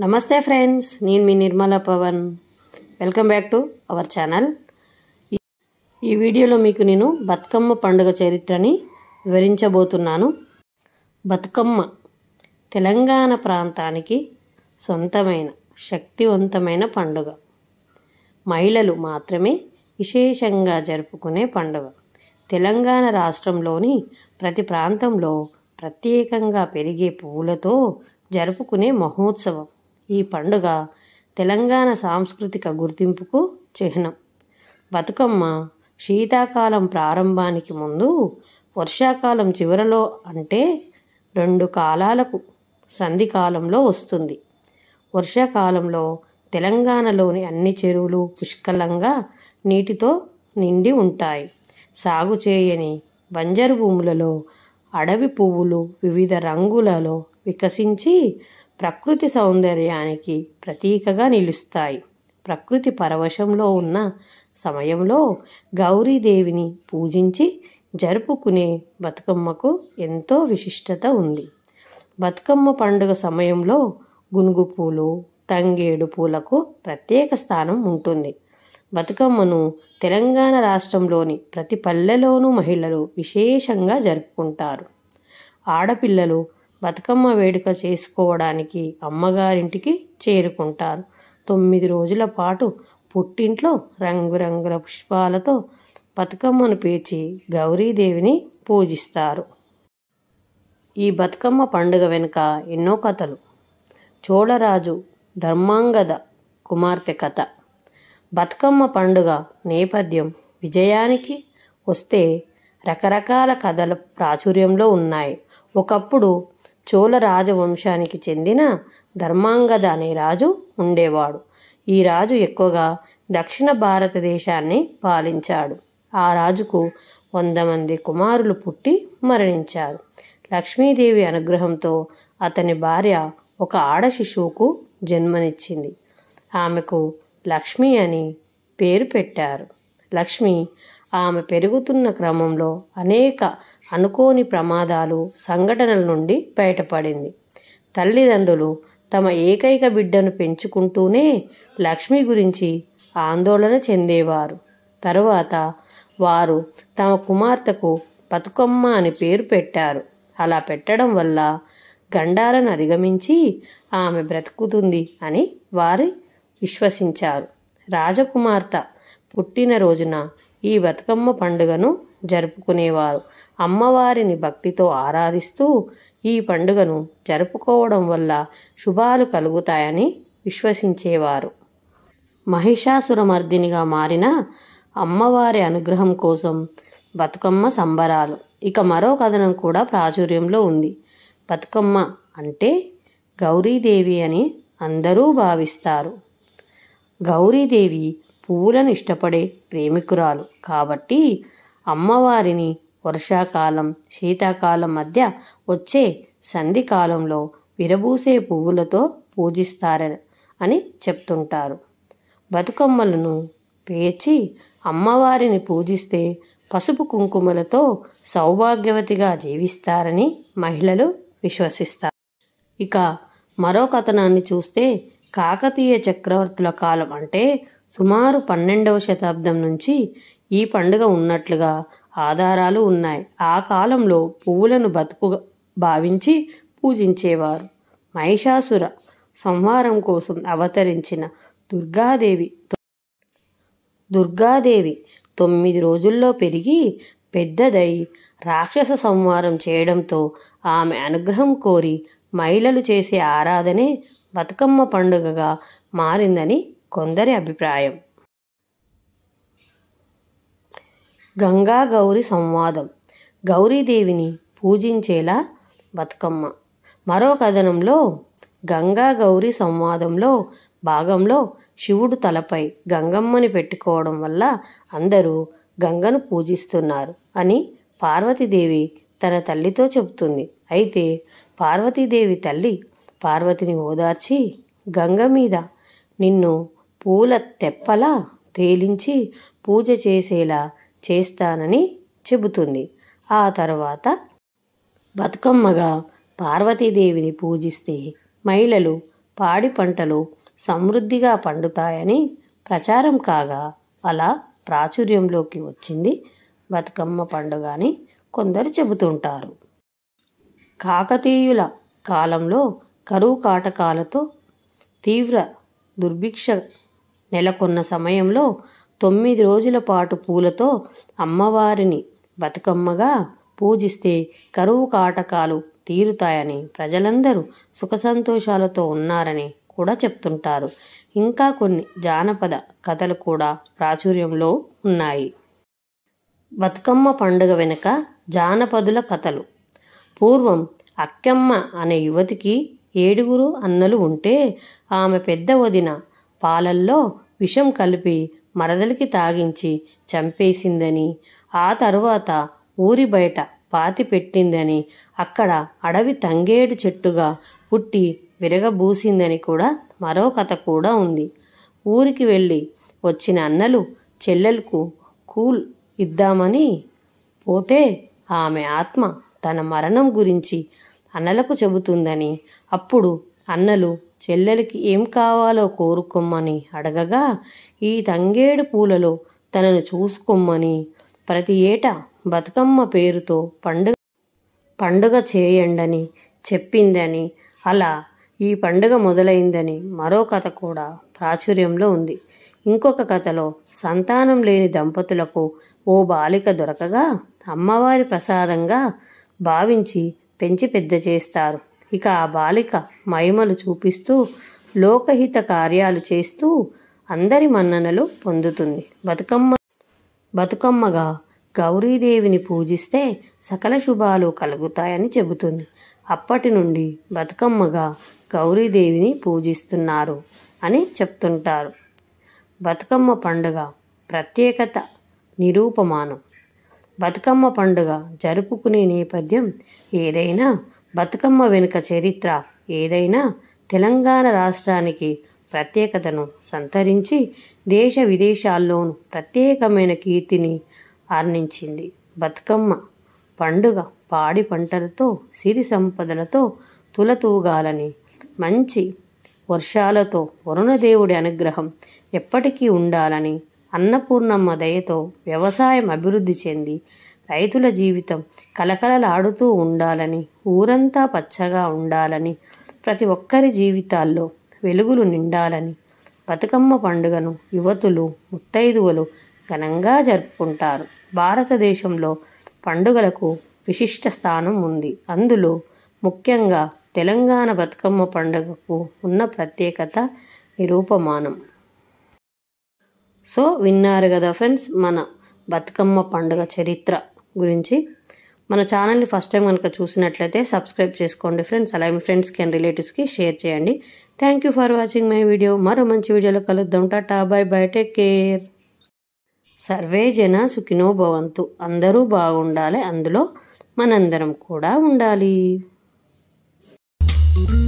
నమస్తే ఫ్రెండ్స్ నేను మీ Nirmala Pavan welcome back to our channel ఈ- ఈ వీడియోలో మీకు నేను బతుకమ్మ పండుగ చరిత్రని వివరించబోతున్నాను బతుకమ్మ తెలంగాణ ప్రాంతానికి సొంతమైన శక్తివంతమైన పండుగ మహిళలు మాత్రమే విశేషంగా జరుపుకునే పండుగ తెలంగాణ రాష్ట్రంలోని ప్రతి ప్రాంతంలో ప్రత్యేకంగా పెరిగే పువ్వులతో జరుపుకునే మహోత్సవం ఈ పండుగ తెలంగాణ సాంస్కృతిక గుర్తింపుకు చిహ్నం బతుకమ్మ శీతాకాలం ప్రారంభానికి ముందు వర్షాకాలం చివరలో అంటే రెండు కాలాలకు సంధి కాలంలో వస్తుంది వర్షాకాలంలో తెలంగాణలోని అన్ని చెరువులు పుష్కలంగా నీటితో నిండి ఉంటాయి సాగు చేయని బంజరు భూములలో అడవి పువ్వులు వివిధ రంగులలో వికసించి ప్రకృతి సౌందర్యానికి ప్రతీకగా నిలుస్తాయి ప్రకృతి పరవశంలో ఉన్న సమయంలో గౌరీదేవిని పూజించి జరుపుకునే బతుకమ్మకు ఎంతో విశిష్టత ఉంది బతుకమ్మ పండుగ సమయంలో గునుగు పూలు తంగేడు పూలకు ప్రత్యేక స్థానం ఉంటుంది బతుకమ్మను తెలంగాణ రాష్ట్రంలోని ప్రతి పల్లెలోనూ మహిళలు విశేషంగా జరుపుకుంటారు ఆడపిల్లలు బతుకమ్మ వేడుక చేసుకోవడానికి అమ్మగారింటికి చేరుకుంటారు తొమ్మిది రోజుల పాటు పుట్టింట్లో రంగురంగుల పుష్పాలతో బతుకమ్మను పేర్చి గౌరీదేవిని పూజిస్తారు ఈ బతుకమ్మ పండుగ వెనుక ఎన్నో కథలు చోళరాజు ధర్మాంగద కుమార్తె కథ బతుకమ్మ పండుగ నేపథ్యం విజయానికి వస్తే రకరకాల కథల ప్రాచుర్యంలో ఉన్నాయి ఒకప్పుడు చోళ రాజవంశానికి చెందిన ధర్మాంగద అనే రాజు ఉండేవాడు ఈ రాజు ఎక్కువగా దక్షిణ భారతదేశాన్ని పాలించాడు ఆ రాజుకు వంద మంది కుమారులు పుట్టి మరణించారు లక్ష్మీదేవి అనుగ్రహంతో అతని భార్య ఒక ఆడ శిశువుకు జన్మనిచ్చింది ఆమెకు లక్ష్మి అని పేరు పెట్టారు లక్ష్మి ఆమె పెరుగుతున్న క్రమంలో అనేక అనుకోని ప్రమాదాలు సంఘటనల నుండి బయటపడింది తల్లిదండ్రులు తమ ఏకైక బిడ్డను పెంచుకుంటూనే లక్ష్మి గురించి ఆందోళన చెందేవారు తరువాత వారు తమ కుమార్తెకు బతుకమ్మ అని పేరు పెట్టారు అలా పెట్టడం వల్ల గండాలను అధిగమించి ఆమె బ్రతుకుతుంది అని వారి విశ్వసించారు రాజకుమార్తె పుట్టిన రోజున ఈ బతుకమ్మ పండుగను జరుపుకునేవారు అమ్మవారిని భక్తితో ఆరాధిస్తూ ఈ పండుగను జరుపుకోవడం వల్ల శుభాలు కలుగుతాయని విశ్వసించేవారు మహిషాసురమర్దినిగా మారిన అమ్మవారి అనుగ్రహం కోసం బతుకమ్మ సంబరాలు ఇక మరో కథనం కూడా ప్రాచుర్యంలో ఉంది బతుకమ్మ అంటే గౌరీదేవి అని అందరూ భావిస్తారు గౌరీదేవి పువ్వులను ఇష్టపడే ప్రేమికురాలు కాబట్టి అమ్మవారిని వర్షాకాలం శీతాకాలం మధ్య వచ్చే సంధి కాలంలో విరబూసే పువ్వులతో పూజిస్తారని అని చెప్తుంటారు బతుకమ్మలను పేర్చి అమ్మవారిని పూజిస్తే పసుపు కుంకుమలతో సౌభాగ్యవతిగా జీవిస్తారని మహిళలు విశ్వసిస్తారు ఇక మరో కథనాన్ని చూస్తే కాకతీయ చక్రవర్తుల కాలం అంటే సుమారు పన్నెండవ శతాబ్దం నుంచి ఈ పండుగ ఉన్నట్లుగా ఆధారాలు ఉన్నాయి ఆ కాలంలో పువ్వులను బతుకు భావించి పూజించేవారు మహిషాసుర సంహారం కోసం అవతరించిన దుర్గాదేవి దుర్గాదేవి తొమ్మిది రోజుల్లో పెరిగి పెద్దదై రాక్షస సంహారం చేయడంతో ఆమె అనుగ్రహం కోరి మహిళలు చేసే ఆరాధనే బతుకమ్మ పండుగగా మారిందని కొందరి అభిప్రాయం గంగా గౌరి సంవాదం గౌరీదేవిని పూజించేలా బతుకమ్మ మరో కథనంలో గంగా గౌరి సంవాదంలో భాగంలో శివుడు తలపై గంగమ్మని పెట్టుకోవడం వల్ల అందరూ గంగను పూజిస్తున్నారు అని పార్వతీదేవి తన తల్లితో చెబుతుంది అయితే పార్వతీదేవి తల్లి పార్వతిని ఓదార్చి గంగ మీద నిన్ను పూల తెప్పలా తేలించి పూజ చేసేలా చేస్తానని చెబుతుంది ఆ తర్వాత బతుకమ్మగా పార్వతీదేవిని పూజిస్తే మహిళలు పాడి పంటలు సమృద్ధిగా పండుతాయని ప్రచారం కాగా అలా ప్రాచుర్యంలోకి వచ్చింది బతుకమ్మ పండుగ అని కొందరు చెబుతుంటారు కాకతీయుల కాలంలో కరువు కాటకాలతో తీవ్ర దుర్భిక్ష నెలకొన్న సమయంలో తొమ్మిది రోజుల పాటు పూలతో అమ్మవారిని బతుకమ్మగా పూజిస్తే కరువు కాటకాలు తీరుతాయని ప్రజలందరూ సుఖ సంతోషాలతో ఉన్నారని కూడా చెప్తుంటారు ఇంకా కొన్ని జానపద కథలు కూడా ప్రాచుర్యంలో ఉన్నాయి బతుకమ్మ పండుగ వెనుక జానపదుల కథలు పూర్వం అక్కమ్మ అనే యువతికి ఏడుగురు అన్నలు ఉంటే ఆమె పెద్ద వదిన పాలల్లో విషం కలిపి మరదలికి తాగించి చంపేసిందని ఆ తరువాత ఊరి బయట పాతి పెట్టిందని అక్కడ అడవి తంగేడు చెట్టుగా పుట్టి విరగబూసిందని కూడా మరో కథ కూడా ఉంది ఊరికి వెళ్ళి వచ్చిన అన్నలు చెల్లెలకు కూల్ ఇద్దామని పోతే ఆమె ఆత్మ తన మరణం గురించి అన్నలకు చెబుతుందని అప్పుడు అన్నలు చెల్లెలికి ఏం కావాలో కోరుకోమ్మని అడగగా ఈ తంగేడు పూలలో తనను చూసుకోమ్మని ప్రతి ఏటా బతుకమ్మ పేరుతో పండుగ పండుగ చేయండని చెప్పిందని అలా ఈ పండుగ మొదలైందని మరో కథ కూడా ప్రాచుర్యంలో ఉంది ఇంకొక కథలో సంతానం లేని దంపతులకు ఓ బాలిక దొరకగా అమ్మవారి ప్రసాదంగా భావించి పెంచి పెద్ద చేస్తారు ఇక ఆ బాలిక మహిమలు చూపిస్తూ లోకహిత కార్యాలు చేస్తూ అందరి మన్ననలు పొందుతుంది బతుకమ్మ బతుకమ్మగా గౌరీదేవిని పూజిస్తే సకల శుభాలు కలుగుతాయని చెబుతుంది అప్పటి నుండి బతుకమ్మగా గౌరీదేవిని పూజిస్తున్నారు అని చెప్తుంటారు బతుకమ్మ పండుగ ప్రత్యేకత నిరూపమానం బతుకమ్మ పండుగ జరుపుకునే నేపథ్యం ఏదైనా బతుకమ్మ వెనుక చరిత్ర ఏదైనా తెలంగాణ రాష్ట్రానికి ప్రత్యేకతను సంతరించి దేశ విదేశాల్లోనూ ప్రత్యేకమైన కీర్తిని ఆర్నించింది బతుకమ్మ పండుగ పాడి పంటలతో సిరి సంపదలతో తులతూగాలని మంచి వర్షాలతో వరుణదేవుడి అనుగ్రహం ఎప్పటికీ ఉండాలని అన్నపూర్ణమ్మ దయతో వ్యవసాయం అభివృద్ధి చెంది రైతుల జీవితం కలకలలాడుతూ ఉండాలని ఊరంతా పచ్చగా ఉండాలని ప్రతి ఒక్కరి జీవితాల్లో వెలుగులు నిండాలని బతుకమ్మ పండుగను యువతులు ముత్తైదువులు ఘనంగా జరుపుకుంటారు భారతదేశంలో పండుగలకు విశిష్ట స్థానం ఉంది అందులో ముఖ్యంగా తెలంగాణ బతుకమ్మ పండుగకు ఉన్న ప్రత్యేకత నిరూపమానం సో విన్నారు కదా ఫ్రెండ్స్ మన బతుకమ్మ పండుగ చరిత్ర గురించి మన ఛానల్ని ఫస్ట్ టైం కనుక చూసినట్లయితే సబ్స్క్రైబ్ చేసుకోండి ఫ్రెండ్స్ అలాగే మీ ఫ్రెండ్స్కి అండ్ రిలేటివ్స్కి షేర్ చేయండి thank you for watching my video మరో మంచి వీడియోలో కలుద్దాం tata bye bye take care సర్వే జన సుఖినో భవంతు అందరూ బాగుండాలి అందులో మనందరం కూడా ఉండాలి